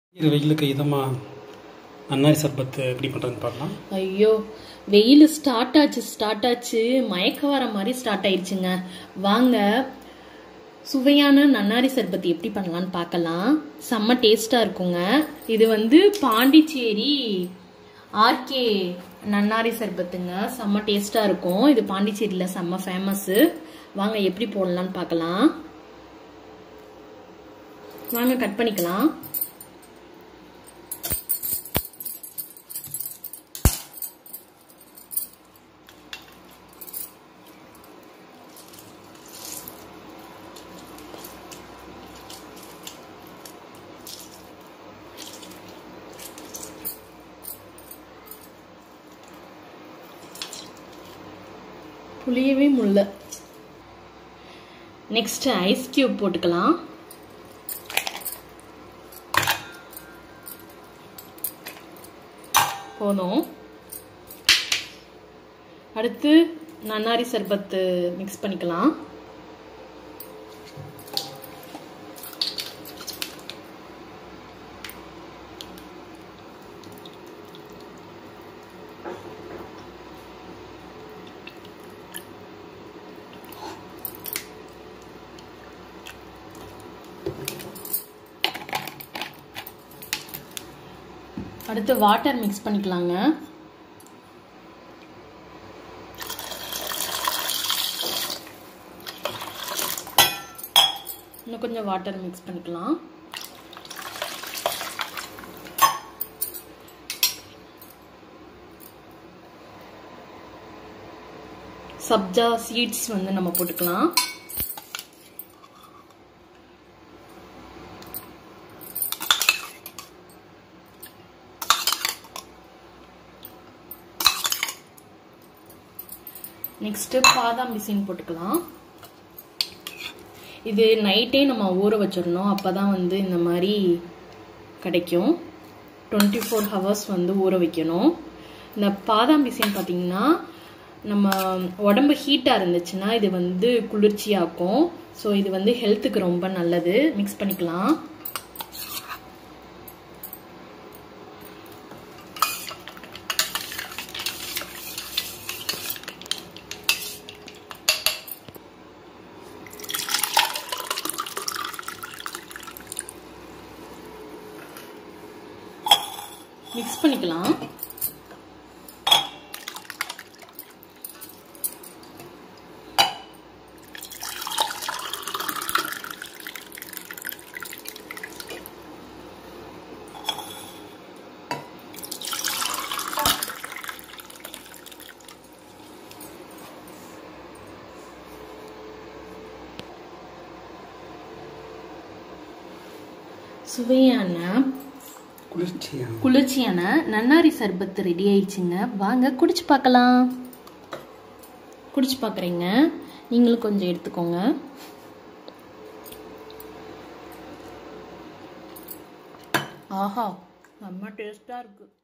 இது வெயிலுக்கு இதமாக நன்னாரி சர்பத்து எப்படி பண்ணுறதுன்னு பார்க்கலாம் ஐயோ வெயில் ஸ்டார்ட் ஆச்சு ஸ்டார்ட் ஆச்சு மயக்க வர மாதிரி ஸ்டார்ட் ஆயிடுச்சுங்க வாங்க சுவையான நன்னாரி சர்பத் எப்படி பண்ணலாம்னு பார்க்கலாம் செம்ம டேஸ்டா இருக்குங்க இது வந்து பாண்டிச்சேரி ஆர்கே நன்னாரி சர்பத்துங்க செம்ம டேஸ்டா இருக்கும் இது பாண்டிச்சேரியில் செம்ம ஃபேமஸ் வாங்க எப்படி போடலாம்னு பார்க்கலாம் வாங்க கட் பண்ணிக்கலாம் புளியவே முல்ல நெக்ஸ்ட் ஐஸ் கியூப் போட்டுக்கலாம் போதும் அடுத்து நன்னாரி சர்பத்து மிக்ஸ் பண்ணிக்கலாம் அடுத்து வாட்டர் மிக்ஸ் பண்ணிக்கலாங்க இன்னும் கொஞ்சம் வாட்டர் மிக்ஸ் பண்ணிக்கலாம் சப்ஜா சீட்ஸ் வந்து நம்ம போட்டுக்கலாம் நெக்ஸ்ட்டு பாதாம் பிசின் போட்டுக்கலாம் இது நைட்டே நம்ம ஊற வச்சிடணும் அப்போ தான் வந்து இந்த மாதிரி கிடைக்கும் டுவெண்ட்டி ஃபோர் ஹவர்ஸ் வந்து ஊற வைக்கணும் இந்த பாதாம் பிசின் பார்த்தீங்கன்னா நம்ம உடம்பு ஹீட்டாக இருந்துச்சுன்னா இது வந்து குளிர்ச்சியாக்கும் ஸோ இது வந்து ஹெல்த்துக்கு ரொம்ப நல்லது மிக்ஸ் பண்ணிக்கலாம் மிக்ஸ் பண்ணிக்கலாம் சுவையான குளிர்ச்சியாக குளிர்ச்சியான நன்னாரி சர்பத்து ரெடி ஆயிடுச்சுங்க வாங்க குடிச்சு பார்க்கலாம் குடிச்சு பார்க்குறீங்க நீங்களும் கொஞ்சம் எடுத்துக்கோங்க ஆஹா செம்ம டேஸ்டாக இருக்குது